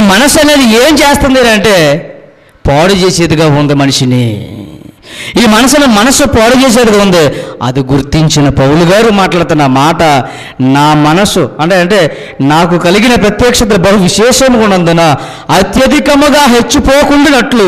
మనసు అనేది ఏం చేస్తుంది అంటే పాడు చేసేదిగా ఉంది మనిషిని ఈ మనసును మనసు పాడు చేసేదిగా ఉంది అది గుర్తించిన పౌలు గారు మాట్లాడుతున్న మాట నా మనసు అంటే అంటే నాకు కలిగిన ప్రత్యక్షత బహు విశేషముగా ఉన్నందున అత్యధికముగా హెచ్చిపోకుండానట్లు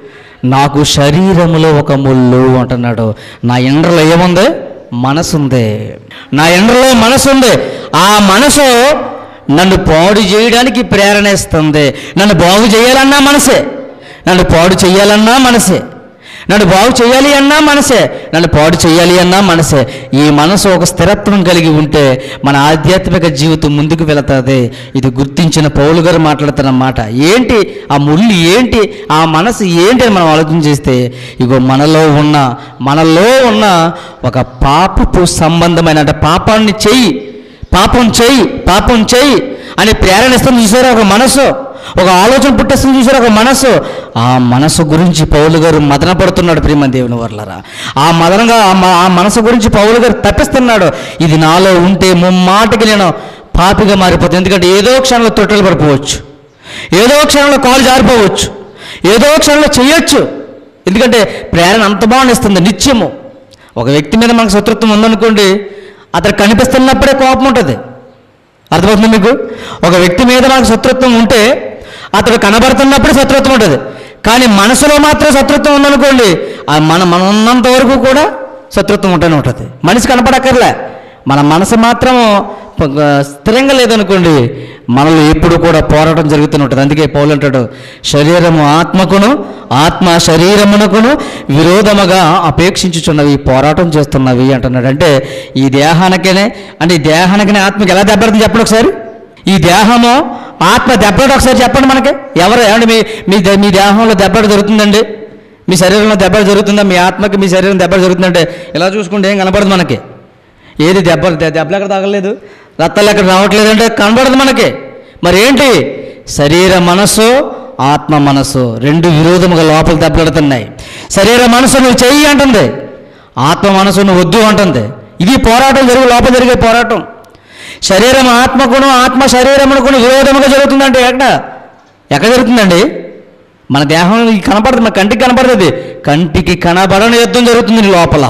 నాకు శరీరములో ఒక ముళ్ళు అంటున్నాడు నా ఎండ్రలో ఏముంది మనసు ఉంది నా ఎండ్రలో మనసు ఉంది ఆ మనసు నన్ను పాడు చేయడానికి ప్రేరణ ఇస్తుంది నన్ను బాగు చేయాలన్నా మనసే నన్ను పాడు చేయాలన్నా మనసే నన్ను బాగు చేయాలి అన్నా మనసే నన్ను పాడు చేయాలి అన్నా మనసే ఈ మనసు ఒక స్థిరత్వం కలిగి ఉంటే మన ఆధ్యాత్మిక జీవితం ముందుకు వెళుతుంది ఇది గుర్తించిన పౌలు గారు మాట్లాడుతున్న మాట ఏంటి ఆ ముళ్ళు ఏంటి ఆ మనసు ఏంటి అని మనం ఆలోచన చేస్తే ఇగో మనలో ఉన్న మనలో ఉన్న ఒక పాపపు సంబంధమైన అంటే పాపాన్ని చెయ్యి పాపం చెయ్యి పాపం చెయ్యి అని ప్రేరణిస్తుంది చూసారా ఒక మనసు ఒక ఆలోచన పుట్టిస్తుంది చూసారా ఒక మనసు ఆ మనసు గురించి పౌలు గారు మదన పడుతున్నాడు ప్రియమ దేవుని వర్లరా ఆ మదనగా ఆ మ- ఆ మనసు గురించి పౌలు గారు తప్పిస్తున్నాడు ఇది నాలో ఉంటే ముమ్మాటికి నేను పాపిగా మారిపోతాను ఎందుకంటే ఏదో క్షణంలో తొట్టెలు పడిపోవచ్చు ఏదో క్షణంలో కాలు జారిపోవచ్చు ఏదో క్షణంలో చెయ్యొచ్చు ఎందుకంటే ప్రేరణ అంత బాగునిస్తుంది నిత్యము ఒక వ్యక్తి మీద మనకు శత్రుత్వం ఉందనుకోండి అతను కనిపిస్తున్నప్పుడే కోపం ఉంటుంది అర్థమవుతుంది మీకు ఒక వ్యక్తి మీద మనకు శత్రుత్వం ఉంటే అతడు కనబడుతున్నప్పుడే శత్రుత్వం ఉంటుంది కానీ మనసులో మాత్రం శత్రుత్వం ఉందనుకోండి ఆ మన మన ఉన్నంత వరకు కూడా శత్రుత్వం ఉంటూనే ఉంటుంది మనిషి కనపడక్కర్లే మన మనసు మాత్రం ప- స్థిరంగా లేదనుకోండి మనలో ఎప్పుడు కూడా పోరాటం జరుగుతూనే ఉంటుంది అందుకే పౌలు అంటాడు శరీరము ఆత్మకును ఆత్మ శరీరమునకును విరోధముగా అపేక్షించుచున్నవి పోరాటం చేస్తున్నవి అంటున్నాడు అంటే ఈ దేహానికనే అంటే ఈ దేహానికనే ఆత్మకి ఎలా దెబ్బడుతుంది చెప్పండి ఒకసారి ఈ దేహము ఆత్మ దెబ్బడు ఒకసారి చెప్పండి మనకి ఎవరు ఏమండి మీ మీ దే- మీ దేహంలో దెబ్బడు జరుగుతుందండి మీ శరీరంలో దెబ్బలు జరుగుతుందా మీ ఆత్మకి మీ శరీరం దెబ్బలు జరుగుతుందంటే ఇలా చూసుకుంటే ఏం కనపడదు మనకి ఏది దెబ్బ దె- దెబ్బలు ఎక్కడ తగలేదు రక్తాలు ఎక్కడ రావట్లేదు అంటే కనబడదు మనకి మరి ఏంటి శరీర మనసు ఆత్మ మనసు రెండు విరోధముగా లోపల దెబ్బలాడుతున్నాయి శరీర మనసు నువ్వు చెయ్యి అంటుంది ఆత్మ మనసు నువ్వు వద్దు అంటుంది ఇది పోరాటం జరిగే లోపల జరిగే పోరాటం శరీరం ఆత్మకును ఆత్మ శరీరమునకును విరోధముగా జరుగుతుందంటే ఎక్కడ ఎక్కడ జరుగుతుందండి మన దేహం ఇది కనపడదు మన కంటికి కనపడుతుంది కంటికి కనబడని యుద్ధం జరుగుతుంది నీ లోపల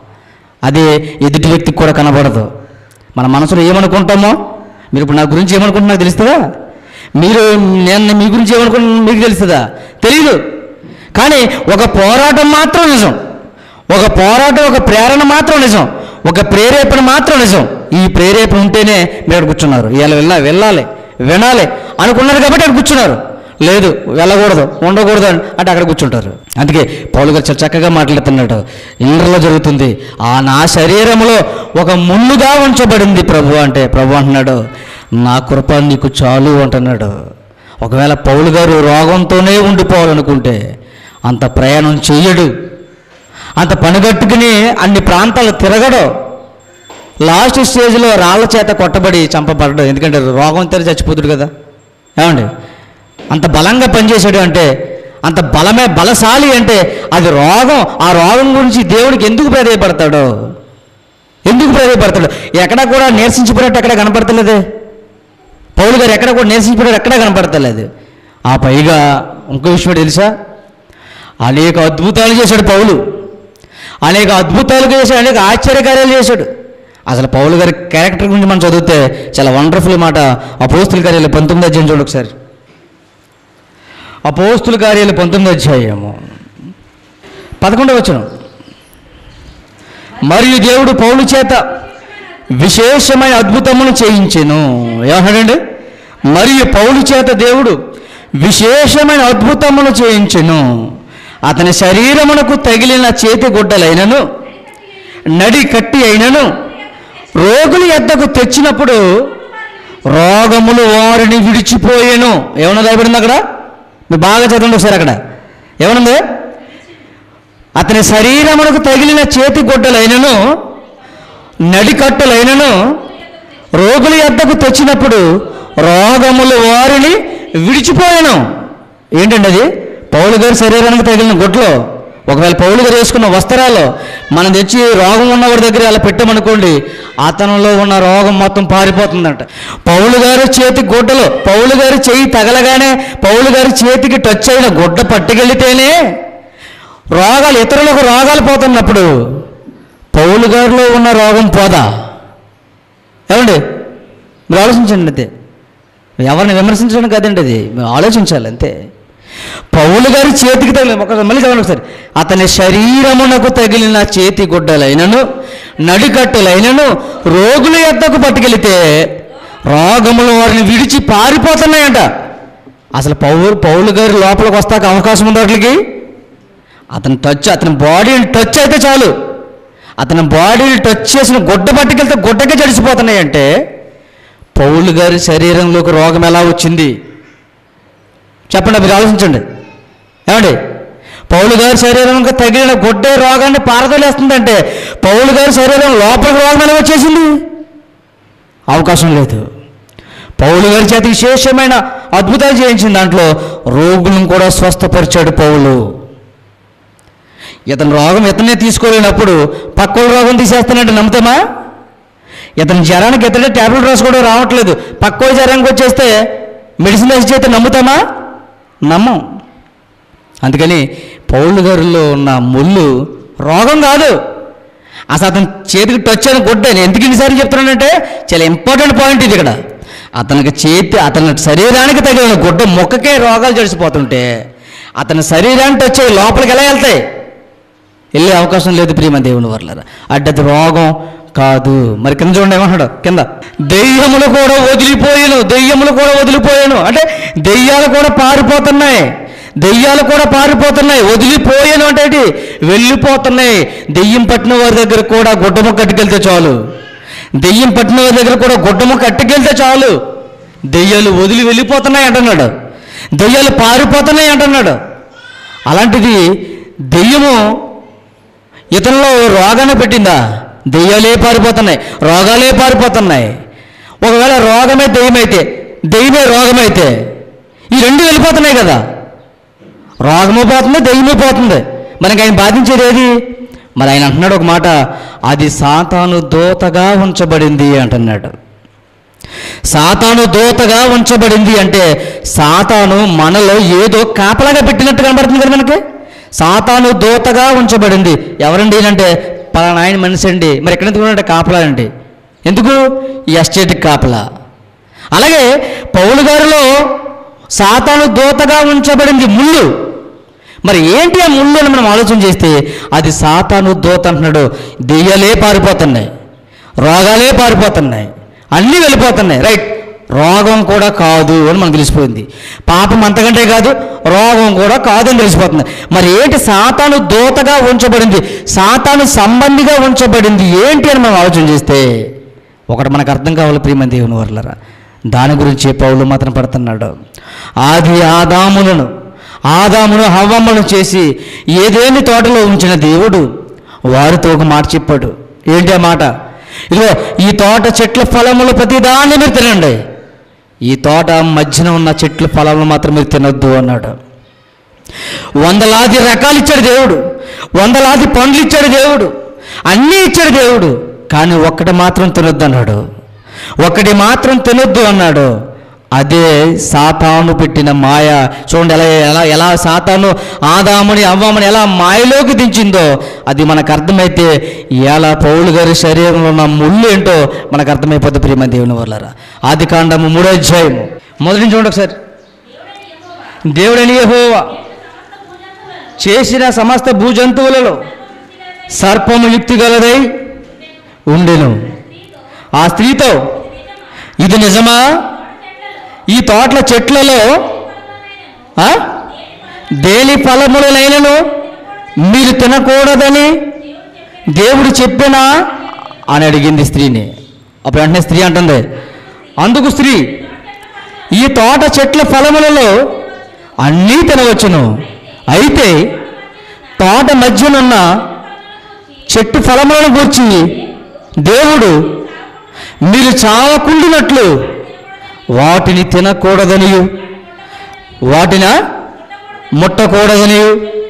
అదే ఎదుటి వ్యక్తికి కూడా కనబడదు మన మనసులో ఏమనుకుంటామో మీరు ఇప్పుడు నా గురించి ఏమనుకుంటున్నా తెలుస్తుందా మీరు నేను మీ గురించి ఏమనుకుంటున్నా మీకు తెలుస్తుందా తెలియదు కానీ ఒక పోరాటం మాత్రం నిజం ఒక పోరాటం ఒక ప్రేరణ మాత్రం నిజం ఒక ప్రేరేపణ మాత్రం నిజం ఈ ప్రేరేపణ ఉంటేనే మీరు అక్కడ కూర్చున్నారు ఇవాళ వెళ్ళా వెళ్ళాలి వినాలి అనుకున్నారు కాబట్టి అక్కడ కూర్చున్నారు లేదు వెళ్ళకూడదు ఉండకూడదు అని అంటే అక్కడ కూర్చుంటారు అందుకే పౌలు గారు చాలా చక్కగా మాట్లాడుతున్నాడు ఇంద్రలో జరుగుతుంది ఆ నా శరీరంలో ఒక ముళ్ళుగా ఉంచబడింది ప్రభు అంటే ప్రభు అంటున్నాడు నా కృప నీకు చాలు అంటున్నాడు ఒకవేళ పౌలు గారు రోగంతోనే ఉండిపోవాలనుకుంటే అంత ప్రయాణం చెయ్యడు అంత పనిగట్టుకుని అన్ని ప్రాంతాలు తిరగడు లాస్ట్ స్టేజ్లో రాళ్ళ చేత కొట్టబడి చంపబడ్డాడు ఎందుకంటే రోగం తెర చచ్చిపోతుడు కదా ఏమండి అంత బలంగా పనిచేశాడు అంటే అంత బలమే బలశాలి అంటే అది రోగం ఆ రోగం గురించి దేవుడికి ఎందుకు ప్రేరేపడతాడు ఎందుకు ప్రేరేపడతాడు ఎక్కడ కూడా నీరసించిపోయినట్టు ఎక్కడ కనపడతలేదే పౌలు గారు ఎక్కడ కూడా నీరసించిపోయినట్టు ఎక్కడ కనపడతలేదు ఆ పైగా ఇంకో విషయం ఏంటో తెలుసా అనేక అద్భుతాలు చేశాడు పౌలు అనేక అద్భుతాలు చేశాడు అనేక ఆశ్చర్యకార్యాలు చేశాడు అసలు పౌలు గారి క్యారెక్టర్ గురించి మనం చదివితే చాలా వండర్ఫుల్ మాట అపోస్తుల కార్యాలు పంతొమ్మిది అధ్యాయం చూడండి ఒకసారి అపోస్తుల కార్యాలు పంతొమ్మిది అధ్యాయము పదకొండవ వచనం మరియు దేవుడు పౌలు చేత విశేషమైన అద్భుతమును చేయించెను ఏమన్నాడండి మరియు పౌలు చేత దేవుడు విశేషమైన అద్భుతమును చేయించెను అతని శరీరమునకు తగిలిన చేతి గుడ్డలైనను నడి కట్టి అయినను రోగుల ఎద్దకు తెచ్చినప్పుడు రోగములు వారిని విడిచిపోయేను ఏమన్నా రాయబడింది అక్కడ మీరు బాగా చదవండి ఒకసారి అక్కడ ఏమనుంది అతని శరీరమునకు తగిలిన చేతి గుడ్డలైనను నడికట్టులైనను రోగుల ఎద్దకు తెచ్చినప్పుడు రోగములు వారిని విడిచిపోయాను ఏంటండి అది పౌలు గారి శరీరానికి తగిలిన గుడ్లు ఒకవేళ పౌలు గారు వేసుకున్న వస్త్రాలు మనం తెచ్చి రోగం ఉన్నవాడి దగ్గర అలా పెట్టామనుకోండి అతనిలో ఉన్న రోగం మొత్తం పారిపోతుందంట పౌలు గారి చేతి గుడ్డలో పౌలు గారి చేయి తగలగానే పౌలు గారి చేతికి టచ్ అయిన గుడ్డ పట్టుకెళ్తేనే రోగాలు ఇతరులకు రోగాలు పోతున్నప్పుడు పౌలు గారిలో ఉన్న రోగం పోదా ఏమండి మీరు ఆలోచించండి అంతే ఎవరిని విమర్శించడం కదండి అది మీరు ఆలోచించాలి అంతే పౌలు గారి చేతికి తగిలిన ఒక మళ్ళీ చదవండి ఒకసారి అతని శరీరమునకు తగిలిన చేతి గుడ్డలైనను నడికట్టులైనను రోగుల యొద్దకు పట్టుకెళితే రోగములు వారిని విడిచి పారిపోతున్నాయంట అసలు పౌలు పౌలు గారి లోపలికి వస్తాక అవకాశం ఉంది వాటికి అతని టచ్ అతని బాడీని టచ్ అయితే చాలు అతని బాడీని టచ్ చేసిన గుడ్డ పట్టుకెళ్తే గుడ్డకే జడిసిపోతున్నాయంటే పౌలు గారి శరీరంలోకి రోగం ఎలా వచ్చింది చెప్పండి మీరు ఆలోచించండి ఏమండి పౌలు గారి శరీరంకి తగిలిన గుడ్డే రోగాన్ని పారదలేస్తుందంటే పౌలు గారి శరీరం లోపలికి రోగం ఎలా వచ్చేసింది అవకాశం లేదు పౌలు గారి చేత విశేషమైన అద్భుతాలు చేయించిన దాంట్లో రోగులను కూడా స్వస్థపరిచాడు పౌలు ఇతని రోగం ఇతనే తీసుకోలేనప్పుడు పక్కోడు రోగం తీసేస్తానంటే నమ్ముతామా ఇతని జ్వరానికి ఇతడే ట్యాబ్లెట్ రాసుకోవడం రావట్లేదు పక్కోడి జ్వరానికి వచ్చేస్తే మెడిసిన్ వేసి చేస్తే నమ్ముతామా నమ్మం అందుకని పౌలు గారిలో ఉన్న ముళ్ళు రోగం కాదు అసలు అతని చేతికి టచ్ అయిన గుడ్డ నేను ఎందుకు ఇన్నిసార్లు చెప్తున్నానంటే చాలా ఇంపార్టెంట్ పాయింట్ ఇది ఇక్కడ అతనికి చేతి అతని శరీరానికి తగిలిన గుడ్డ మొక్కకే రోగాలు జడిసిపోతుంటే అతని శరీరాన్ని టచ్ అయ్యి లోపలికి ఎలా వెళ్తాయి వెళ్ళే అవకాశం లేదు ప్రియమ దేవుని వర్లరా అడ్డది రోగం కాదు మరి కింద చూడండి ఏమంటాడు కింద దెయ్యములు కూడా వదిలిపోయాను దెయ్యములు కూడా వదిలిపోయాను అంటే దెయ్యాలు కూడా పారిపోతున్నాయి దెయ్యాలు కూడా పారిపోతున్నాయి వదిలిపోయాను అంటే ఏంటి? వెళ్ళిపోతున్నాయి దెయ్యం పట్టిన వారి దగ్గర కూడా గుడ్డము కట్టుకెళ్తే చాలు దెయ్యం పట్టిన వారి దగ్గర కూడా గుడ్డము కట్టుకెళ్తే చాలు దెయ్యాలు వదిలి వెళ్ళిపోతున్నాయి అంటున్నాడు దెయ్యాలు పారిపోతున్నాయి అంటున్నాడు అలాంటిది దెయ్యము ఇతనిలో రోగాన్ని పెట్టిందా దెయ్యాలే పారిపోతున్నాయి రోగాలే పారిపోతున్నాయి ఒకవేళ రోగమే దెయ్యమైతే దెయ్యమే రోగమైతే ఈ రెండు వెళ్ళిపోతున్నాయి కదా రోగము పోతుంది దెయ్యము పోతుంది మనకి ఆయన బాధించేది ఏది మరి ఆయన అంటున్నాడు ఒక మాట అది సాతాను దోతగా ఉంచబడింది అంటున్నాడు సాతాను దోతగా ఉంచబడింది అంటే సాతాను మనలో ఏదో కాపలాగా పెట్టినట్టు కనబడుతుంది కదా మనకి సాతాను దోతగా ఉంచబడింది ఎవరండి అంటే పలానా ఆయన మనిషి అండి మరి ఎక్కడ ఎందుకు కాపలా అండి ఎందుకు ఈ ఎస్టేట్కి కాపలా అలాగే పౌలు గారిలో సాతాను దోతగా ఉంచబడింది ముళ్ళు మరి ఏంటి ఆ ముళ్ళు అని మనం ఆలోచన చేస్తే అది సాతాను దోత అంటున్నాడు దెయ్యాలే పారిపోతున్నాయి రోగాలే పారిపోతున్నాయి అన్నీ వెళ్ళిపోతున్నాయి రైట్ రోగం కూడా కాదు అని మనకు తెలిసిపోయింది పాపం అంతకంటే కాదు రోగం కూడా కాదు అని తెలిసిపోతుంది మరి ఏంటి సాతాను దోతగా ఉంచబడింది సాతాను సంబంధిగా ఉంచబడింది ఏంటి అని మనం ఆలోచన చేస్తే ఒకటి మనకు అర్థం కావాలి ప్రియమైన దేవుని వర్లరా దాని గురించి పౌలు మాత్రం పడుతున్నాడు ఆది ఆదాములను ఆదామును హవ్వమ్మను చేసి ఏదేని తోటలో ఉంచిన దేవుడు వారితో ఒక మాట చెప్పాడు ఏంటి ఆ మాట ఇదిగో ఈ తోట చెట్ల ఫలములు ప్రతిదాన్ని మీరు తినండి ఈ తోట మధ్యన ఉన్న చెట్ల ఫలములు మాత్రం మీరు తినొద్దు అన్నాడు వందలాది రకాలు ఇచ్చాడు దేవుడు వందలాది పండ్లు ఇచ్చాడు దేవుడు అన్నీ ఇచ్చాడు దేవుడు కానీ ఒక్కటి మాత్రం తినొద్దు అన్నాడు ఒకటి మాత్రం తినొద్దు అన్నాడు అదే సాతాను పెట్టిన మాయ చూడండి ఎలా ఎలా ఎలా సాతాను ఆదాముని అవ్వమని ఎలా మాయలోకి దించిందో అది మనకు అర్థమైతే ఎలా పౌలు గారి శరీరంలో ఉన్న ముళ్ళు ఏంటో మనకు అర్థమైపోతుంది ప్రియమ దేవుని వల్లరా ఆది కాండము మూడో అధ్యాయము మొదటి నుంచి చూడండి ఒకసారి దేవుడని యెహోవా చేసిన సమస్త భూజంతువులలో సర్పము యుక్తి గలదై ఉండెను ఆ స్త్రీతో ఇది నిజమా ఈ తోటల చెట్లలో ఆ? దేని ఫలములనైనను మీరు తినకూడదని దేవుడు చెప్పినా అని అడిగింది స్త్రీని అప్పుడు వెంటనే స్త్రీ అంటుంది అందుకు స్త్రీ ఈ తోట చెట్ల ఫలములలో అన్నీ తినవచ్చును అయితే తోట మధ్యనున్న చెట్టు ఫలములను గూర్చి దేవుడు మీరు చావకుండినట్లు వాటిని తినకూడదనియు వాటిన ముట్టకూడదనియు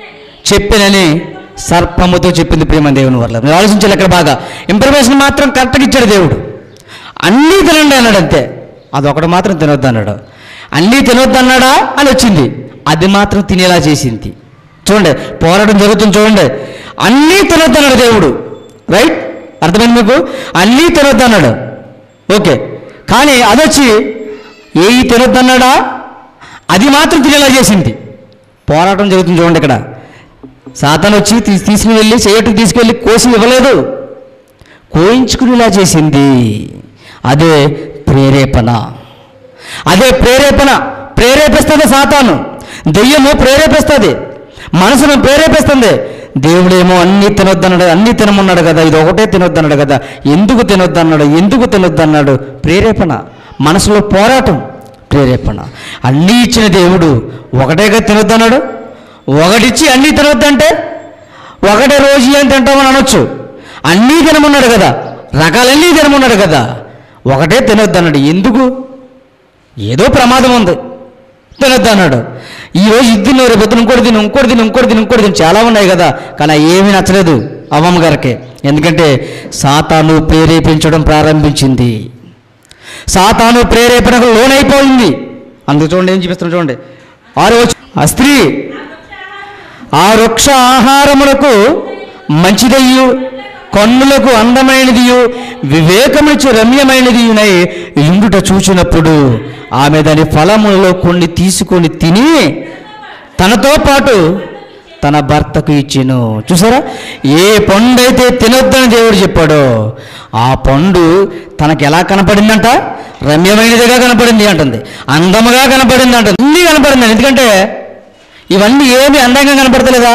చెప్పినని సర్పముతో చెప్పింది ప్రేమ దేవుని వల్ల మీరు ఆలోచించాలి ఇక్కడ బాగా ఇన్ఫర్మేషన్ మాత్రం కరెక్ట్గా ఇచ్చాడు దేవుడు అన్నీ తినండి అన్నాడు అంతే అదొకటి మాత్రం తినొద్దు అన్నాడు అన్నీ తినొద్దు అన్నాడా అని వచ్చింది అది మాత్రం తినేలా చేసింది చూడండి పోరాటం జరుగుతుంది చూడండి అన్నీ తినొద్దు అన్నాడు దేవుడు రైట్ అర్థమైంది మీకు అన్నీ తినొద్దు అన్నాడు ఓకే కానీ అదొచ్చి ఏవి తినొద్దు అన్నాడా అది మాత్రం తినేలా చేసింది పోరాటం జరుగుతుంది చూడండి ఇక్కడ సాతాను వచ్చి తీ- తీసుకుని వెళ్ళి చేయట్టుకు తీసుకెళ్ళి కోసి ఇవ్వలేదు కోయించుకునేలా చేసింది అదే ప్రేరేపణ అదే ప్రేరేపణ ప్రేరేపిస్తుంది సాతాను దెయ్యము ప్రేరేపిస్తుంది మనసును ప్రేరేపిస్తుంది దేవుడేమో అన్నీ తినొద్దన్నాడు అన్నీ తినమన్నాడు కదా ఇది ఒకటే తినొద్దన్నాడు కదా ఎందుకు తినొద్దన్నాడు ఎందుకు తినొద్దన్నాడు ప్రేరేపణ మనసులో పోరాటం ప్రేరేపణ అన్నీ ఇచ్చిన దేవుడు ఒకటేగా తినొద్దన్నాడు ఒకటిచ్చి అన్నీ తినొద్దంటే ఒకటే రోజు ఏం తింటామని అనొచ్చు అన్నీ తినమన్నాడు కదా రకాలన్నీ తినమన్నాడు కదా ఒకటే తినొద్దన్నాడు ఎందుకు ఏదో ప్రమాదం ఉంది తినొద్దు అన్నాడు ఈరోజు ఇది తిన్నారు రేపు పొద్దున ఇంకోటి తిని ఇంకోటి తిని ఇంకోటి తిని ఇంకోటి తిని చాలా ఉన్నాయి కదా కానీ అవి ఏమీ నచ్చలేదు అమ్మమ్మ గారికి ఎందుకంటే సాతాను ప్రేరేపించడం ప్రారంభించింది సాతాను ప్రేరేపణకు లోనైపోయింది అందుకు చూడండి ఏం చూపిస్తున్నాను చూడండి ఆరో వచనం. ఆ స్త్రీ ఆ వృక్ష ఆహారములకు మంచిదయ్యు కన్నులకు అందమైనదియు వివేకమిచ్చు రమ్యమైనదియునై ఇండుట చూచినప్పుడు ఆమె దాని ఫలములలో కొన్ని తీసుకొని తిని తనతో పాటు తన భర్తకు ఇచ్చెను చూసారా ఏ పండు అయితే తినొద్దని దేవుడు చెప్పాడో ఆ పండు తనకు ఎలా కనపడిందంట రమ్యమైనదిగా కనపడింది అంటుంది అందముగా కనపడింది అంటుంది అన్నీ కనపడింది ఎందుకంటే ఇవన్నీ ఏమి అందంగా కనపడతలేదా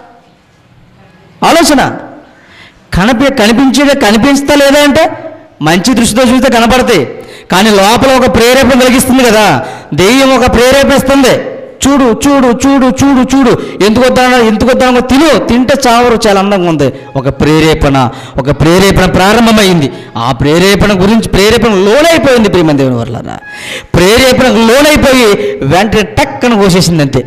ఆలోచన కనిపి కనిపించేదే కనిపిస్తా లేదా అంటే మంచి దృష్టితో చూస్తే కనపడతాయి కానీ లోపల ఒక ప్రేరేపణ కలిగిస్తుంది కదా దెయ్యం ఒక ప్రేరేపిస్తుంది చూడు చూడు చూడు చూడు చూడు ఎందుకు వద్దానో ఎందుకు వద్దానో తిను తింటే చావరు చాలా అందంగా ఉంది ఒక ప్రేరేపణ ఒక ప్రేరేపణ ప్రారంభమైంది ఆ ప్రేరేపణ గురించి ప్రేరేపణ లోనైపోయింది ప్రియమ దేవుని వల్ల ప్రేరేపణకు లోనైపోయి వెంటనే టక్కన కోసేసింది అంతే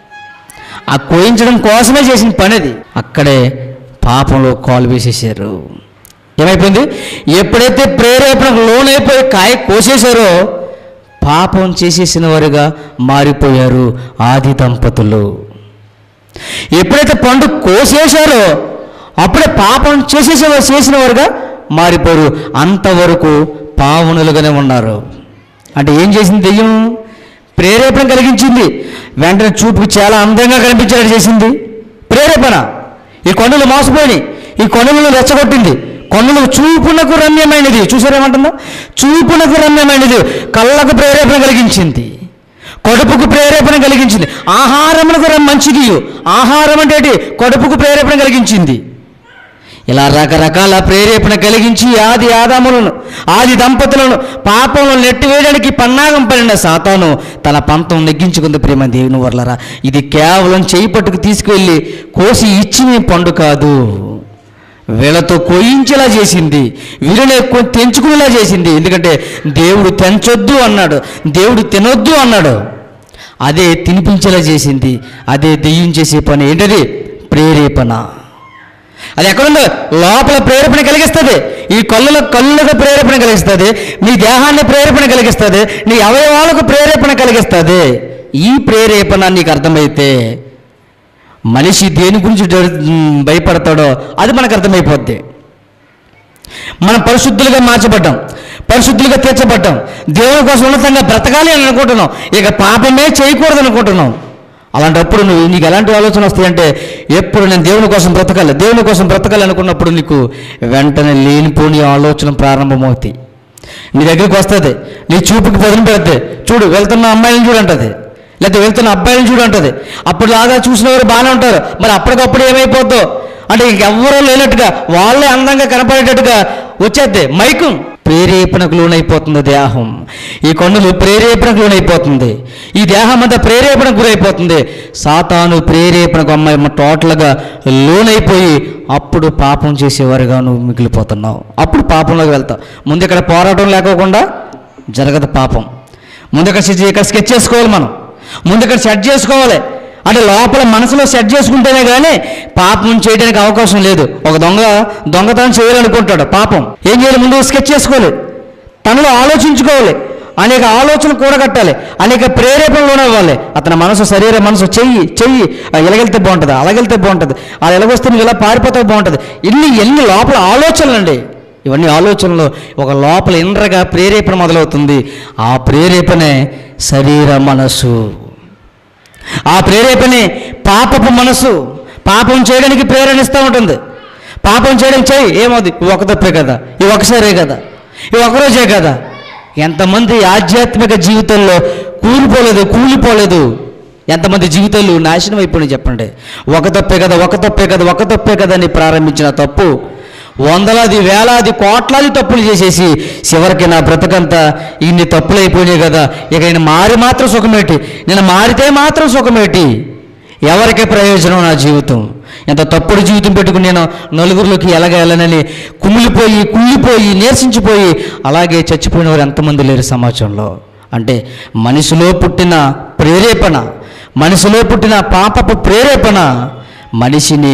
ఆ కోయించడం కోసమే చేసిన పని అది అక్కడే పాపంలో కాలు వేసేసారు ఏమైపోయింది ఎప్పుడైతే ప్రేరేపణకు లోనైపోయి కాయ కోసేశారో పాపం చేసేసిన వారుగా మారిపోయారు ఆది దంపతులు ఎప్పుడైతే పండు కోసేశారో అప్పుడే పాపం చేసేసే చేసిన వారుగా మారిపోరు అంతవరకు పావనులుగానే ఉన్నారు అంటే ఏం చేసింది దెయ్యం ప్రేరేపణ కలిగించింది వెంటనే చూపుకి చాలా అందంగా కనిపించేలా చేసింది ప్రేరేపణ ఈ కొండలు మోసపోయినాయి ఈ కొండలను రెచ్చగొట్టింది కొండలు చూపునకు రమ్యమైనది చూసారేమంటుందా చూపునకు రమ్యమైనది కళ్ళకు ప్రేరేపణ కలిగించింది కడుపుకు ప్రేరేపణ కలిగించింది ఆహారమునకు రం మంచిది ఆహారం అంటే ఏంటి? కడుపుకు ప్రేరేపణ కలిగించింది ఇలా రకరకాల ప్రేరేపణ కలిగించి ఆది ఆదాములను ఆది దంపతులను పాపంలో నెట్టివేయడానికి పన్నాగం పడిన సాతాను తన పంతం నెగ్గించుకుంది ప్రేమ దేవుని వర్లరా ఇది కేవలం చేయి పట్టుకు తీసుకువెళ్ళి కోసి ఇచ్చిన పండు కాదు వీళ్ళతో కోయించేలా చేసింది వీళ్ళని ఎక్కువ తెంచుకునేలా చేసింది ఎందుకంటే దేవుడు తెంచొద్దు అన్నాడు దేవుడు తినొద్దు అన్నాడు అదే తినిపించేలా చేసింది అదే దెయ్యం చేసే పని ఏంటది ప్రేరేపణ అది ఎక్కడుందో లోపల ప్రేరేపణ కలిగిస్తుంది ఈ కళ్ళులో కళ్ళులకు ప్రేరేపణ కలిగిస్తుంది నీ దేహాన్ని ప్రేరేపణ కలిగిస్తుంది నీ అవయవాలకు ప్రేరేపణ కలిగిస్తుంది ఈ ప్రేరేపణ నీకు అర్థమైతే మనిషి దేని గురించి జరు- మ్, భయపడతాడో అది మనకు అర్థమైపోద్ది మనం పరిశుద్ధులుగా మార్చబడ్డాం పరిశుద్ధులుగా తీర్చబడ్డాం దేవుని కోసం ఉన్నతంగా బ్రతకాలి అని అనుకుంటున్నాం ఇక పాపమే చేయకూడదు అనుకుంటున్నాం అలాంటప్పుడు నువ్వు నీకు ఎలాంటి ఆలోచన వస్తాయంటే ఎప్పుడు నేను దేవుని కోసం బ్రతకాలి దేవుని కోసం బ్రతకాలి అనుకున్నప్పుడు నీకు వెంటనే లేనిపోని ఆలోచన ప్రారంభమవుతాయి నీ దగ్గరికి వస్తుంది నీ చూపుకి పదును పెడితే చూడు వెళ్తున్న అమ్మాయిని చూడంటది లేకపోతే వెళ్తున్న అబ్బాయిని చూడంటది అప్పుడు లాగా చూసిన వారు బాగానే ఉంటారు మరి అప్పటికప్పుడు ఏమైపోద్దో అంటే ఇంకెవ్వరూ లేనట్టుగా వాళ్ళే అందంగా కనపడేటట్టుగా వచ్చేద్ది మైకం ప్రేరేపణకు లోనైపోతుంది దేహం ఈ కొండలు ప్రేరేపణకు లోనైపోతుంది ఈ దేహం అంతా ప్రేరేపణకు గురైపోతుంది సాతాను ప్రేరేపణకు అమ్మాయి టోటల్గా లోనైపోయి అప్పుడు పాపం చేసేవారుగా నువ్వు మిగిలిపోతున్నావు అప్పుడు పాపంలోకి వెళ్తావు ముందు ఇక్కడ పోరాటం లేకోకుండా జరగదు పాపం ముందు ఇక్కడ స్కెచ్ ఇక్కడ స్కెచ్ చేసుకోవాలి మనం ముందు ఇక్కడ సెట్ చేసుకోవాలి అంటే లోపల మనసులో సెట్ చేసుకుంటేనే కానీ పాపం చేయడానికి అవకాశం లేదు ఒక దొంగ దొంగతనం చేయాలనుకుంటాడు పాపం ఏం చేయాలి ముందు స్కెచ్ చేసుకోవాలి తనలో ఆలోచించుకోవాలి అనేక ఆలోచనలు కూడగట్టాలి అనేక ప్రేరేపణలు ఇవ్వాలి అతని మనసు శరీర మనసు చెయ్యి చెయ్యి ఆ, ఇలాగెళ్తే బాగుంటుంది అలాగెళ్తే బాగుంటుంది అలా ఎలాగొస్తే నువ్వు ఇలా పారిపోతే బాగుంటుంది ఇన్ని ఎన్ని లోపల ఆలోచనలు అండి ఇవన్నీ ఆలోచనలు ఒక లోపల ఇంద్రగా ప్రేరేపణ మొదలవుతుంది ఆ ప్రేరేపణే శరీర మనసు ఆ ప్రేరేపణే పాపపు మనసు పాపం చేయడానికి ప్రేరణిస్తూ ఉంటుంది పాపం చేయడం చేయి ఏమవుతుంది ఇవి ఒక తప్పే కదా ఇవి ఒకసారే కదా ఇవి ఒకరోజే కదా ఎంతమంది ఆధ్యాత్మిక జీవితంలో కూలిపోలేదు కూలిపోలేదు ఎంతమంది జీవితాలు నాశనం అయిపోయినాయి చెప్పండి ఒక తప్పే కదా ఒక తప్పే కదా ఒక తప్పే కదా అని ప్రారంభించిన తప్పు వందలాది వేలాది కోట్లాది తప్పులు చేసేసి చివరికి నా బ్రతకంతా ఇన్ని తప్పులు అయిపోయినాయి కదా ఇక నేను మారి మాత్రం సుఖమేటి నేను మారితే మాత్రం సుఖమేటి ఎవరికి ప్రయోజనం నా జీవితం ఎంత తప్పుడు జీవితం పెట్టుకుని నేను నలుగురిలోకి ఎలాగ వెళ్ళనని కుమిలిపోయి కుళ్ళిపోయి నీరసించిపోయి అలాగే చచ్చిపోయిన వారు ఎంతమంది లేరు సమాజంలో అంటే మనిషిలో పుట్టిన ప్రేరేపణ మనిషిలో పుట్టిన పాపపు ప్రేరేపణ మనిషిని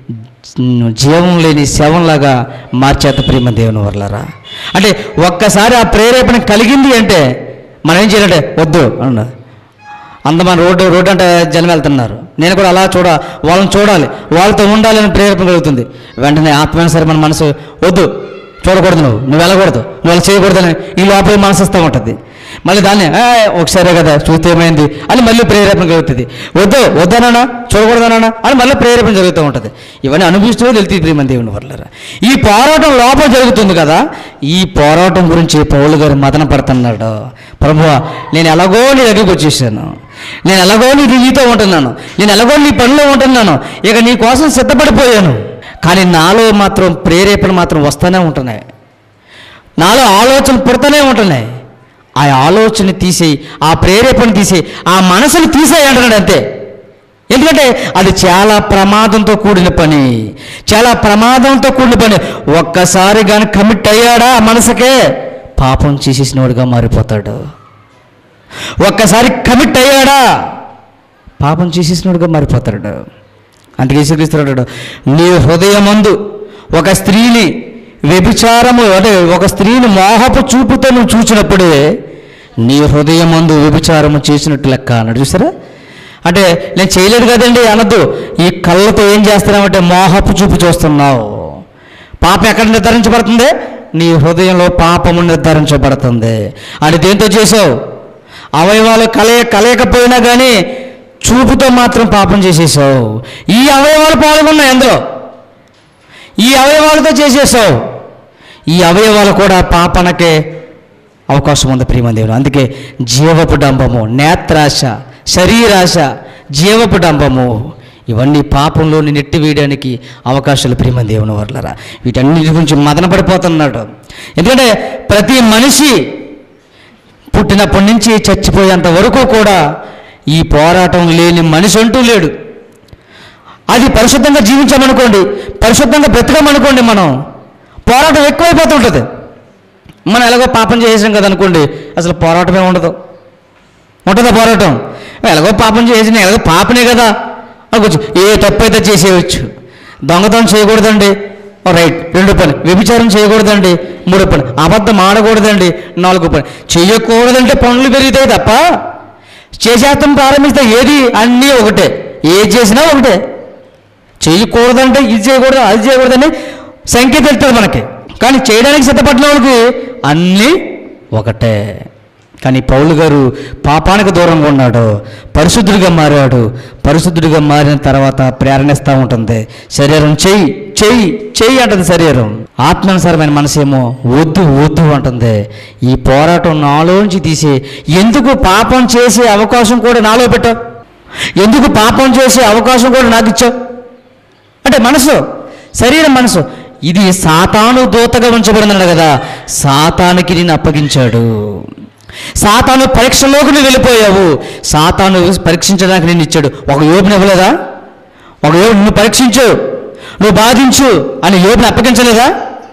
జీవం లేని శవంలాగా మార్చేత ప్రేమ దేవుని వర్లరా అంటే ఒక్కసారి ఆ ప్రేరేపణ కలిగింది అంటే మనం ఏం చేయాలంటే వద్దు అన్న అందమైన రోడ్డు రోడ్డు అంటే జనం వెళ్తున్నారు నేను కూడా అలా చూడ వాళ్ళని చూడాలి వాళ్ళతో ఉండాలని ప్రేరేపణ కలుగుతుంది వెంటనే ఆత్మైన సరే మన మనసు వద్దు చూడకూడదు నువ్వు నువ్వు వెళ్ళకూడదు నువ్వు అలా చేయకూడదని ఈ లోపల మనసు వస్తూ ఉంటుంది మళ్ళీ దాన్ని "ఏ, ఒకసారే కదా చూస్తే ఏమైంది అని మళ్ళీ ప్రేరేపణ కలుగుతుంది వద్దు వద్దనా చూడకూడదనా అని మళ్ళీ ప్రేరేపణ జరుగుతూ ఉంటుంది ఇవన్నీ అనుభవిస్తూ వెళ్తే ప్రియమని దేవుని వర్లరా ఈ పోరాటం లోపల జరుగుతుంది కదా ఈ పోరాటం గురించి పౌలు గారు మదన పడుతున్నాడు ప్రభువా నేను ఎలాగో నీ దగ్గరికి వచ్చేసాను నేను ఎలాగో నీ నీతో ఉంటున్నాను నేను ఎలాగో నీ పనిలో ఉంటున్నాను ఇక నీ కోసం సిద్ధపడిపోయాను కానీ నాలో మాత్రం ప్రేరేపణ మాత్రం వస్తూనే ఉంటున్నాయి నాలో ఆలోచన పుడతానే ఉంటున్నాయి ఆ ఆలోచన తీసేయి ఆ ప్రేరేపణ తీసేయి ఆ మనసును తీసేయి అంటున్నాడు అంతే ఎందుకంటే అది చాలా ప్రమాదంతో కూడిన పని చాలా ప్రమాదంతో కూడిన పని ఒక్కసారి కానీ కమిట్ అయ్యాడా ఆ మనసుకే పాపం చేసేసినవాడుగా మారిపోతాడు ఒక్కసారి కమిట్ అయ్యాడా పాపం చేసేసినవాడుగా మారిపోతాడు అందుకే యేసుక్రీస్తున్నాడు నీ హృదయమందు ఒక స్త్రీని వ్యభిచారము అంటే ఒక స్త్రీని మోహపు చూపుతో నువ్వు చూసినప్పుడే నీ హృదయమందు వ్యభిచారము చేసినట్టు లెక్క అన్నాడు చూసారా అంటే నేను చేయలేదు కదండి అనద్దు ఈ కళ్ళతో ఏం చేస్తున్నావంటే మోహపు చూపు చూస్తున్నావు పాపం ఎక్కడ నిర్ధారించబడుతుంది నీ హృదయంలో పాపము నిర్ధారించబడుతుంది అది దేంతో చేసావు అవయవాలు కలయ కలయకపోయినా కానీ చూపుతో మాత్రం పాపం చేసేసావు ఈ అవయవాలు పాల్గొన్నాయి అందులో ఈ అవయవాలతో చేసేసావు ఈ అవయవాలు కూడా పాపనకే అవకాశం ఉంది ప్రియమందేవుడు అందుకే జీవపు డంబము నేత్రాశ శరీరాశ జీవపు డంబము ఇవన్నీ పాపంలోని నెట్టి వేయడానికి అవకాశాలు ప్రియమ దేవుని వర్లరా వీటన్నిటి గురించి మదన పడిపోతున్నాడు ఎందుకంటే ప్రతి మనిషి పుట్టినప్పటి నుంచి చచ్చిపోయేంత వరకు కూడా ఈ పోరాటం లేని మనిషి అంటూ లేడు అది పరిశుద్ధంగా జీవించామనుకోండి పరిశుద్ధంగా బ్రతకమనుకోండి మనం పోరాటం ఎక్కువైపోతుంటుంది మనం ఎలాగో పాపం చేసేసాం కదా అనుకోండి అసలు పోరాటమే ఉండదు ఉంటుందా పోరాటం ఎలాగో పాపం చేసిన ఎలాగో పాపనే కదా అనుకోవచ్చు ఏ తప్పు అయితే చేసేయచ్చు దొంగతనం చేయకూడదండి ఓ రైట్ రెండు పని వ్యభిచారం చేయకూడదండి మూడో పని అబద్ధం ఆడకూడదండి నాలుగో పని చేయకూడదంటే పనులు పెరుగుతాయి తప్ప చేసేస్తాం ప్రారంభిస్తే ఏది అన్నీ ఒకటే ఏది చేసినా ఒకటే చేయకూడదంటే ఇది చేయకూడదు అది చేయకూడదని సంఖ్య తెలుస్తుంది మనకి కానీ చేయడానికి సిద్ధపడిన వాళ్ళకి అన్నీ ఒకటే కానీ పౌలు గారు పాపానికి దూరంగా ఉన్నాడు పరిశుద్ధుడిగా మారాడు పరిశుద్ధుడిగా మారిన తర్వాత ప్రేరణిస్తూ ఉంటుంది శరీరం చెయ్యి చెయ్యి చెయ్యి అంటుంది శరీరం ఆత్మానుసారమైన మనసేమో వద్దు వద్దు అంటుంది ఈ పోరాటం నాలోంచి తీసి ఎందుకు పాపం చేసే అవకాశం కూడా నాలో పెట్టావు ఎందుకు పాపం చేసే అవకాశం కూడా నాకు ఇచ్చావు అంటే మనసు శరీరం మనసు ఇది సాతాను దూతగా ఉంచబడిందన్నాడు కదా సాతానికి నేను అప్పగించాడు సాతాను పరీక్షలోకి నువ్వు వెళ్ళిపోయావు సాతాను పరీక్షించడానికి నేను ఇచ్చాడు ఒక యోబుని ఇవ్వలేదా ఒక యోబు నువ్వు పరీక్షించు నువ్వు బాధించు అని యోబుని అప్పగించలేదా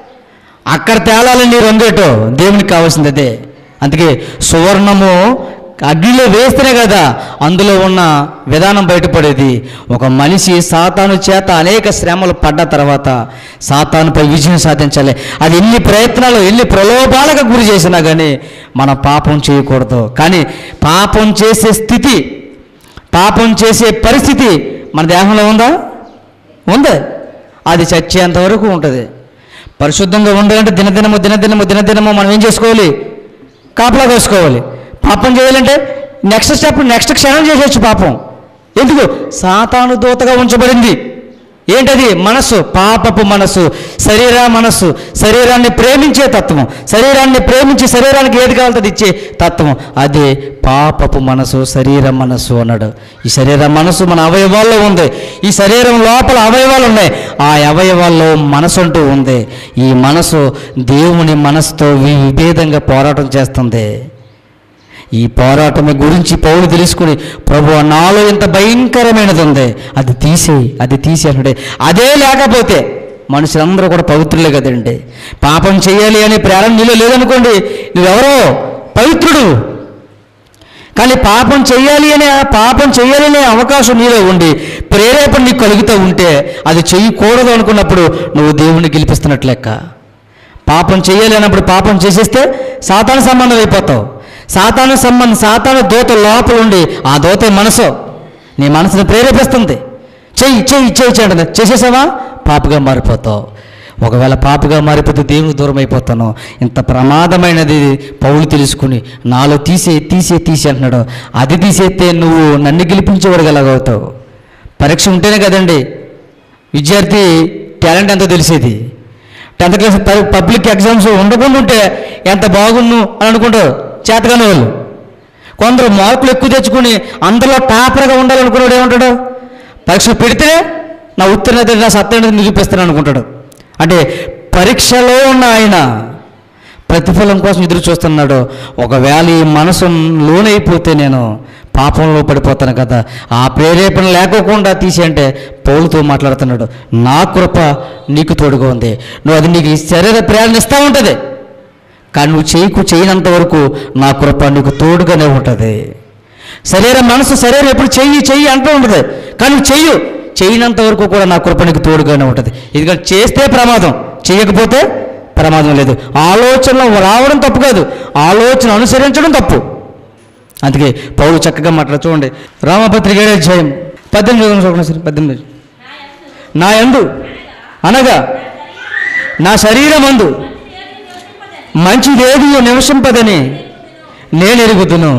అక్కడ తేలాలని నీ రొందేటో దేవునికి కావాల్సింది అదే అందుకే సువర్ణము అగ్నిలో వేస్తేనే కదా అందులో ఉన్న విధానం బయటపడేది ఒక మనిషి సాతాను చేత అనేక శ్రమలు పడ్డ తర్వాత సాతానుపై విజయం సాధించాలి అది ఎన్ని ప్రయత్నాలు ఎన్ని ప్రలోభాలకు గురి చేసినా కానీ మన పాపం చేయకూడదు కానీ పాపం చేసే స్థితి పాపం చేసే పరిస్థితి మన దేహంలో ఉందా ఉంది అది చచ్చేంత వరకు ఉంటుంది పరిశుద్ధంగా ఉండాలంటే దినదినము దినదినము దినదినము మనం ఏం చేసుకోవాలి కాపలా వేసుకోవాలి పాపం చేయాలంటే నెక్స్ట్ స్టెప్ నెక్స్ట్ క్షణం చేసేయచ్చు పాపం ఎందుకు సాతాను దూతగా ఉంచబడింది ఏంటది మనస్సు పాపపు మనస్సు శరీర మనస్సు శరీరాన్ని ప్రేమించే తత్వం శరీరాన్ని ప్రేమించి శరీరానికి ఏది కావాలో అది ఇచ్చే తత్వం అదే పాపపు మనసు శరీర మనస్సు అన్నాడు ఈ శరీర మనస్సు మన అవయవాల్లో ఉంది ఈ శరీరం లోపల అవయవాలు ఉన్నాయి ఆ అవయవాల్లో మనసు అంటూ ఉంది ఈ మనసు దేవుని మనసుతో వి- విభేదంగా పోరాటం చేస్తుంది ఈ పోరాటం గురించి పౌలు తెలుసుకుని ప్రభు నాలో ఇంత భయంకరమైనది ఉంది అది తీసేయి అది తీసి అంటే అదే లేకపోతే మనుషులందరూ కూడా పవిత్రులే కదండి పాపం చేయాలి అనే ప్రేరణ నీలో లేదనుకోండి నువ్వెవరో పవిత్రుడు కానీ పాపం చేయాలి అనే ఆ పాపం చేయాలి అనే అవకాశం నీలో ఉండి ప్రేరేపణ నీకు కలుగుతూ ఉంటే అది చేయకూడదు అనుకున్నప్పుడు నువ్వు దేవుణ్ణి గెలిపిస్తున్నట్లు లెక్క పాపం చేయాలి అన్నప్పుడు పాపం చేసేస్తే సాతాను సంబంధం అయిపోతావు సాతాను సంబంధం సాతాను దోత లోపల ఉండి ఆ దోతే మనసు నీ మనసును ప్రేరేపిస్తుంది చెయ్యి చెయ్యి చెయ్యి చేయండి చేసేసావా పాపగా మారిపోతావు ఒకవేళ పాపగా మారిపోతే దేవునికి దూరం అయిపోతాను ఇంత ప్రమాదమైనది పౌలు తెలుసుకుని నాలో తీసే తీసే తీసే అంటున్నాడు అది తీసేస్తే నువ్వు నన్ను గెలిపించేవాడుగలాగవుతావు పరీక్ష ఉంటేనే కదండి విద్యార్థి టాలెంట్ ఎంతో తెలిసేది టెన్త్ క్లాస్ ప- పబ్లిక్ ఎగ్జామ్స్ ఉండకుండా ఉంటే ఎంత బాగున్ను అని అనుకుంటారు చేతగాని వాళ్ళు కొందరు మార్కులు ఎక్కువ తెచ్చుకుని అందరిలో టాపర్గా ఉండాలనుకున్నాడు ఏమంటాడు పరీక్ష పెడితే నా ఉత్తీర్ణత నా సత్యత నిరూపిస్తాను అనుకుంటాడు అంటే పరీక్షలో ఉన్న ఆయన ప్రతిఫలం కోసం ఎదురు చూస్తున్నాడు ఒకవేళ ఈ మనసు లోనైపోతే నేను పాపంలో పడిపోతాను కదా ఆ ప్రేరేపణ లేకోకుండా తీసేయంటే పౌలుతో మాట్లాడుతున్నాడు నా కృప నీకు తోడుగా ఉంది నువ్వు అది నీకు ఈ శరీర ప్రేరణ ఇస్తూ ఉంటుంది కానీ నువ్వు చేయకు చేయనంత వరకు నా కృప నీకు తోడుగానే ఉంటుంది శరీరం మనసు శరీరం ఎప్పుడు చెయ్యి చెయ్యి అంటూ ఉంటుంది కానీ నువ్వు చెయ్యు చేయనంత వరకు కూడా నా కృప నీకు తోడుగానే ఉంటుంది ఎందుకంటే చేస్తే ప్రమాదం చేయకపోతే ప్రమాదం లేదు ఆలోచన రావడం తప్పు కాదు ఆలోచన అనుసరించడం తప్పు అందుకే పౌలు చక్కగా మాట్లాడు చూడండి రామపత్రిక ఏడు అధ్యాయం పద్దెనిమిది చదవండి చూడండి సరే పద్దెనిమిది నా యందు అనగా నా శరీరమందు మంచిదేది నివసింపదని నేను ఎరుగుదును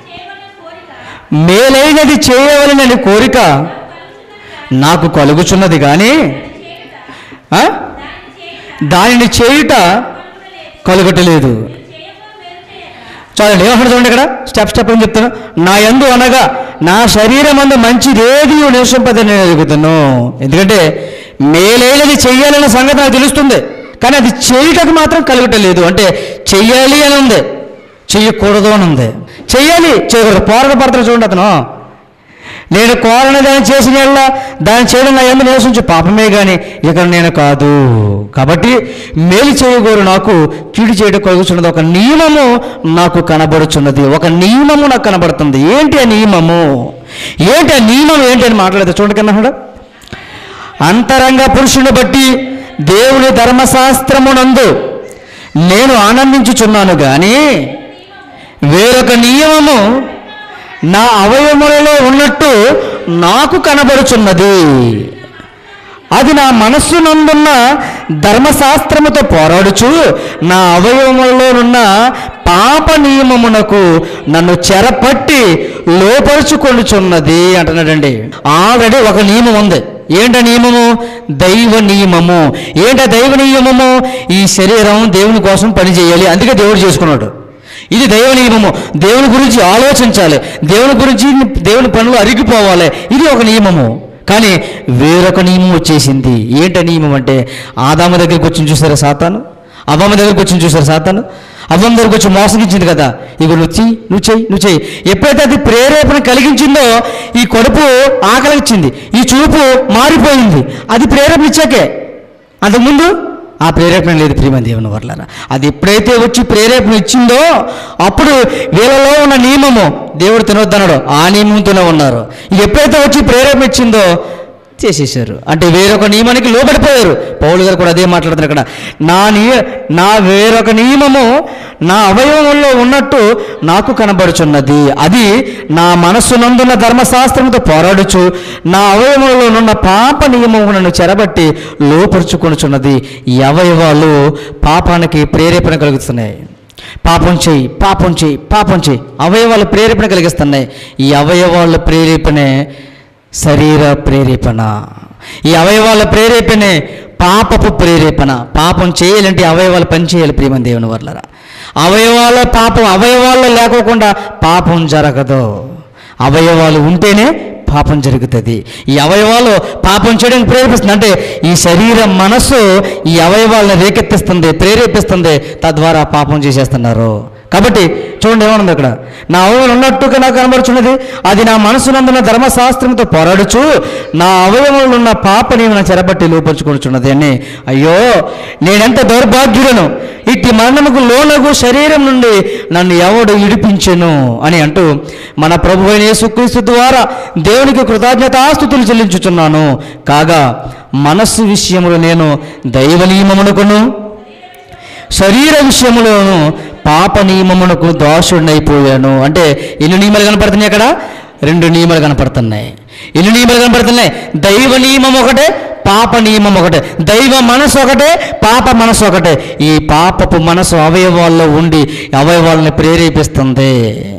మేలైనది చేయవలనని కోరిక నాకు కలుగుచున్నది కానీ ఆ? దానిని చేయుట కలుగటలేదు చాలండి ఏమంటాడు చూడండి ఇక్కడ స్టెప్ స్టెప్ అని చెప్తాను నా యందు అనగా నా శరీరం అందు మంచిదేది నివసింపదని నేను ఎదుగుతాను ఎందుకంటే మేలైనది చెయ్యాలనే సంగతి నాకు తెలుస్తుంది కానీ అది చేయుటకు మాత్రం కలగటలేదు అంటే చెయ్యాలి అని ఉంది చెయ్యకూడదు అని ఉంది చెయ్యాలి చేయకూడదు పోరాట పడతాడు చూడండి అతను నేను కోరని దాన్ని చేసిన యెడల దాన్ని చేయడం నా ఎందు నివసించు పాపమే కానీ ఇక నేను కాదు కాబట్టి మేలు చేయగోరు నాకు కీడు చేయడం కలుగుతున్నది ఒక నియమము నాకు కనబడుచున్నది ఒక నియమము నాకు కనబడుతుంది ఏంటి ఆ నియమము ఏంటి ఆ నియమం ఏంటి అని మాట్లాడితే చూడండి కన్నా అంతరంగ పురుషుని బట్టి దేవుని ధర్మశాస్త్రమునందు నేను ఆనందించుచున్నాను కానీ వేరొక నియమము నా అవయవములలో ఉన్నట్టు నాకు కనబడుచున్నది అది నా మనస్సునందున్న ధర్మశాస్త్రముతో పోరాడుచు నా అవయవములలోనున్న పాప నియమమునకు నన్ను చెరపట్టి లోపరుచుకొనుచున్నది అంటున్నాడండి ఆల్రెడీ ఒక నియమం ఉంది ఏంట నియమము దైవ నియమము ఏంట దైవ నియమము ఈ శరీరం దేవుని కోసం పని చేయాలి అందుకే దేవుడు చేసుకున్నాడు ఇది దైవ నియమము దేవుని గురించి ఆలోచించాలి దేవుని గురించి దేవుని పనులు అరిగిపోవాలి ఇది ఒక నియమము కానీ వేరొక నియమం వచ్చేసింది ఏంట నియమం అంటే ఆదాము దగ్గరికి వచ్చి చూసారా సాతాను అవ్వమ్మ దగ్గరికి వచ్చి చూసారా సాతాను అవ్వమ్మ దగ్గరికి వచ్చి మోసగించింది కదా ఇక నువ్వు చెయ్యి నువ్వు చెయ్యి నువ్వు చెయ్యి ఎప్పుడైతే అది ప్రేరేపణ కలిగించిందో ఈ కడుపు ఆకలిచ్చింది ఈ చూపు మారిపోయింది అది ప్రేరేపణ ఇచ్చాకే అంతకుముందు ఆ ప్రేరేపణ లేదు ప్రియమ దేవుని వర్లరా అది ఎప్పుడైతే వచ్చి ప్రేరేపణ ఇచ్చిందో అప్పుడు వీళ్ళలో ఉన్న నియమము దేవుడు తినొద్దన్నాడు ఆ నియమంతోనే ఉన్నారు ఇది ఎప్పుడైతే వచ్చి ప్రేరేపణ ఇచ్చిందో చేసేసారు అంటే వేరొక నియమానికి లోబడిపోయారు పౌలు గారు కూడా అదే మాట్లాడుతున్నారు ఇక్కడ నా నియ నా వేరొక నియమము నా అవయవంలో ఉన్నట్టు నాకు కనబడుచున్నది అది నా మనస్సునందున్న ధర్మశాస్త్రంతో పోరాడుచు నా అవయవంలో ఉన్న పాప నియమములను చెరబట్టి లోపరుచుకొనుచున్నది ఈ అవయవాలు పాపానికి ప్రేరేపణ కలుగుతున్నాయి పాపం చేయి పాపం చేయి పాపం చేయి అవయవాలు ప్రేరేపణ కలిగిస్తున్నాయి ఈ అవయవాల ప్రేరేపణే శరీర ప్రేరేపణ ఈ అవయవాల ప్రేరేపణే పాపపు ప్రేరేపణ పాపం చేయాలంటే అవయవాలు పని చేయాలి ప్రియమని దేవుని వర్లరా అవయవాల పాపం అవయవాల్లో లేకోకుండా పాపం జరగదు అవయవాలు ఉంటేనే పాపం జరుగుతుంది ఈ అవయవాలు పాపం చేయడానికి ప్రేరేపిస్తుంది అంటే ఈ శరీర మనస్సు ఈ అవయవాలను రేకెత్తిస్తుంది ప్రేరేపిస్తుంది తద్వారా పాపం చేసేస్తున్నారు కాబట్టి చూడండి ఏమనుంది అక్కడ నా అవయవం ఉన్నట్టుగా నాకు కనబడుచున్నది అది నా మనసునందున ధర్మశాస్త్రంతో పోరాడుచు నా అవయవంలో ఉన్న పాపని నా చెరబట్టి లోపరుచుకొనుచున్నది అని అయ్యో నేనెంత దౌర్భాగ్యులను ఇట్టి మరణముకు లోనగు శరీరం నుండి నన్ను ఎవడు విడిపించెను అని అంటూ మన ప్రభు అయిన యేసుక్రీస్తు ద్వారా దేవునికి కృతజ్ఞతాస్థుతులు చెల్లించుచున్నాను కాగా మనస్సు విషయములో నేను దైవ నియమమునకును శరీర విషయములోను పాప నియమమునకు దోషుడినైపోయాను అంటే ఎన్ని నియమాలు కనపడుతున్నాయి అక్కడ రెండు నియమాలు కనపడుతున్నాయి ఎన్ని నియమాలు కనపడుతున్నాయి దైవ నియమం ఒకటే పాప నియమం ఒకటే దైవ మనసు ఒకటే పాప మనసు ఒకటే ఈ పాపపు మనసు అవయవాల్లో ఉండి అవయవాలను ప్రేరేపిస్తుంది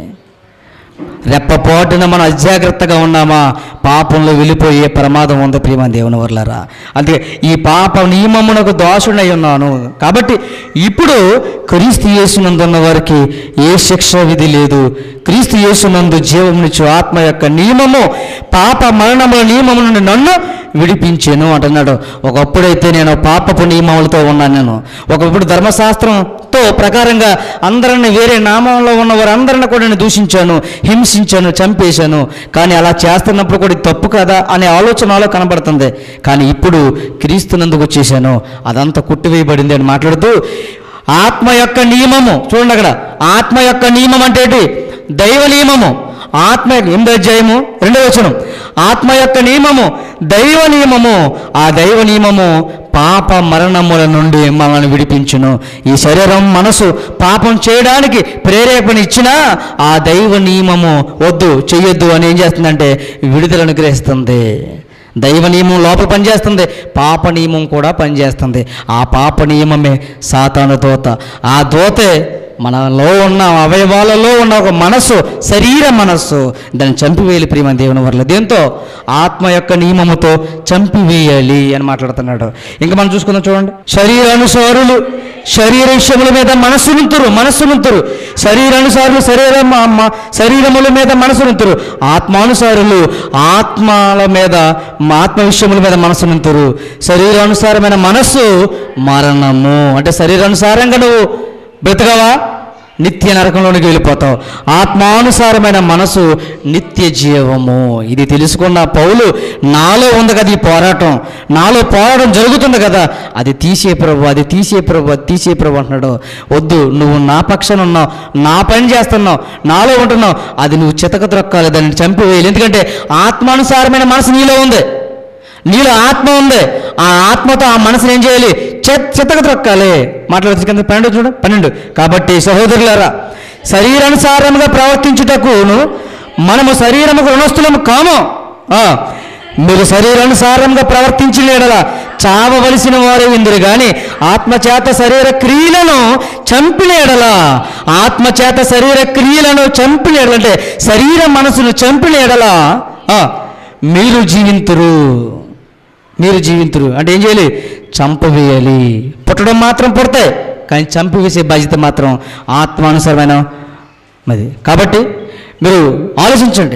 రెప్పపోటున మనం అజాగ్రత్తగా ఉన్నామా పాపంలో వెళ్ళిపోయే ప్రమాదం ఉంది ప్రియమ దేవుని వర్లరా అందుకే ఈ పాప నియమమునకు దోషుడై ఉన్నాను కాబట్టి ఇప్పుడు క్రీస్తు యేసునందున్న వారికి ఏ శిక్ష విధి లేదు క్రీస్తు యేసునందు జీవమునిచ్చు ఆత్మ యొక్క నియమము పాప మరణముల నియమము నుండి నన్ను విడిపించాను అంటున్నాడు ఒకప్పుడైతే నేను పాపపు నియమములతో ఉన్నాను నేను ఒకప్పుడు ధర్మశాస్త్రంతో ప్రకారంగా అందరిని వేరే నామంలో ఉన్న వారందరిని కూడా నేను దూషించాను హింసించాను చంపేశాను కానీ అలా చేస్తున్నప్పుడు కూడా ఇది తప్పు కదా అనే ఆలోచన నాలో కనబడుతుంది కానీ ఇప్పుడు క్రీస్తునందుకు వచ్చేసాను అదంతా కుట్టివేయబడింది అని మాట్లాడుతూ ఆత్మ యొక్క నియమము చూడండి అక్కడ ఆత్మ యొక్క నియమం అంటే ఏంటి దైవ నియమము ఆత్మ ఎనిమిదో అధ్యాయము రెండో వచనం ఆత్మ యొక్క నియమము దైవ నియమము ఆ దైవ నియమము పాప మరణముల నుండి మనల్ని విడిపించును ఈ శరీరం మనసు పాపం చేయడానికి ప్రేరేపణ ఇచ్చినా ఆ దైవ నియమము వద్దు చెయ్యొద్దు అని ఏం చేస్తుందంటే విడుదల అనుగ్రహిస్తుంది దైవ నియమం లోపల పనిచేస్తుంది పాప నియమం కూడా పనిచేస్తుంది ఆ పాప నియమమే సాతాను దోత ఆ దోతే మనలో ఉన్న అవయవాలలో ఉన్న ఒక మనస్సు శరీర మనస్సు దాన్ని చంపివేయాలి ప్రియమ దేవుని వల్ల దేంతో ఆత్మ యొక్క నియమముతో చంపివేయాలి అని మాట్లాడుతున్నాడు ఇంకా మనం చూసుకుందాం చూడండి శరీరానుసారులు శరీర విషయముల మీద మనస్సు నుంతురు మనస్సు నుంతురు శరీరానుసారులు శరీర శరీరముల మీద మనసు నుంతురు ఆత్మానుసారులు ఆత్మల మీద ఆత్మ విషయముల మీద మనసు నుంతురు శరీరానుసారమైన మనస్సు మరణము అంటే శరీరానుసారంగా నువ్వు బ్రతకవా నిత్య నరకంలోనికి వెళ్ళిపోతావు ఆత్మానుసారమైన మనసు నిత్య జీవము ఇది తెలుసుకున్న పౌలు నాలో ఉంది కదా ఈ పోరాటం నాలో పోరాటం జరుగుతుంది కదా అది తీసే ప్రభు అది తీసే ప్రభు అది తీసే ప్రభు అంటున్నాడు వద్దు నువ్వు నా పక్షాన ఉన్నావు నా పని చేస్తున్నావు నాలో ఉంటున్నావు అది నువ్వు చితక త్రొక్కాలి దాన్ని చంపివేయాలి ఎందుకంటే ఆత్మానుసారమైన మనసు నీలో ఉంది నీలో ఆత్మ ఉంది ఆ ఆత్మతో ఆ మనసుని ఏం చేయాలి చె- చిత్తక త్రొక్కాలి మాట్లాడుతుంది కింద పన్నెండు చూడు పన్నెండు కాబట్టి సహోదరులారా శరీరానుసారముగా ప్రవర్తించుటకును మనము శరీరముకు రుణస్థులము కాము ఆ, మీరు శరీరానుసారంగా ప్రవర్తించిన యెడల చావవలసిన వారు ఇందురు కానీ ఆత్మచేత శరీర క్రియలను చంపిన ఎడల ఆత్మచేత శరీర క్రియలను చంపిన ఎడల అంటే శరీర మనసును చంపిన ఎడల ఆ, మీరు జీవింతురు మీరు జీవింతురు అంటే ఏం చేయాలి చంపవేయాలి పుట్టడం మాత్రం పుడతాయి కానీ చంపివేసే బాధ్యత మాత్రం ఆత్మానుసరమైన మరి కాబట్టి మీరు ఆలోచించండి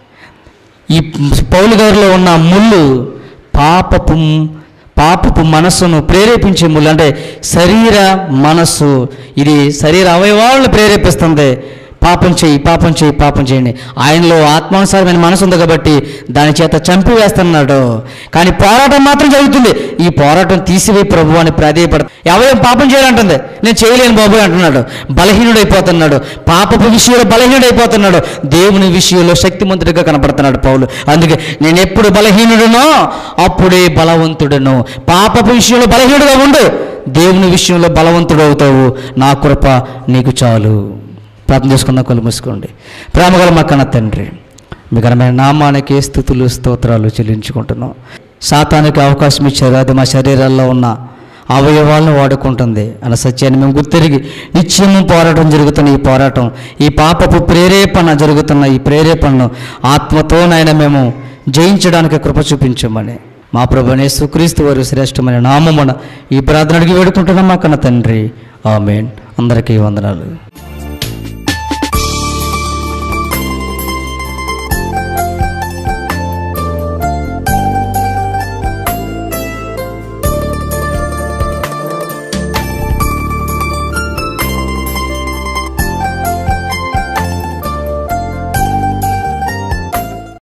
ఈ పౌలు గారిలో ఉన్న ముళ్ళు పాపపు పాపపు మనస్సును ప్రేరేపించే ముళ్ళు అంటే శరీర మనస్సు ఇది శరీర అవయవాలను ప్రేరేపిస్తుంది పాపం చేయి పాపం చేయి పాపం చేయండి ఆయనలో ఆత్మానుసారమైన మనసు ఉంది కాబట్టి దాని చేత చంపివేస్తున్నాడు కానీ పోరాటం మాత్రం జరుగుతుంది ఈ పోరాటం తీసివే ప్రభు అని ప్రాధేయపడ ఎవరేం పాపం చేయాలంటుంది నేను చేయలేను బాబు అంటున్నాడు బలహీనుడైపోతున్నాడు పాపపు విషయంలో బలహీనుడైపోతున్నాడు దేవుని విషయంలో శక్తిమంతుడిగా కనపడుతున్నాడు పౌలు అందుకే నేను ఎప్పుడు బలహీనుడునో అప్పుడే బలవంతుడను పాపపు విషయంలో బలహీనుడుగా ఉండు దేవుని విషయంలో బలవంతుడు అవుతావు నా కృప నీకు చాలు ప్రార్థన చేసుకుందాం కళ్ళు మూసుకోండి ప్రేమగల మా కన్న తండ్రి మీ ఘనమైన నామానికి స్థుతులు స్తోత్రాలు చెల్లించుకుంటున్నాం శాతానికి అవకాశం ఇచ్చారు అది మా శరీరాల్లో ఉన్న అవయవాలను వాడుకుంటుంది అన్న సత్యాన్ని మేము గుర్తిరిగి నిత్యము పోరాటం జరుగుతున్న ఈ పోరాటం ఈ పాపపు ప్రేరేపణ జరుగుతున్న ఈ ప్రేరేపణను ఆత్మతోనైనా మేము జయించడానికి కృప చూపించమని మా ప్రభునే సుక్రీస్తు వారు శ్రేష్టమైన నామమున ఈ ప్రార్థన అడిగి వేడుకుంటున్నాం మా కన్న తండ్రి ఆమెన్ అందరికీ వందనాలు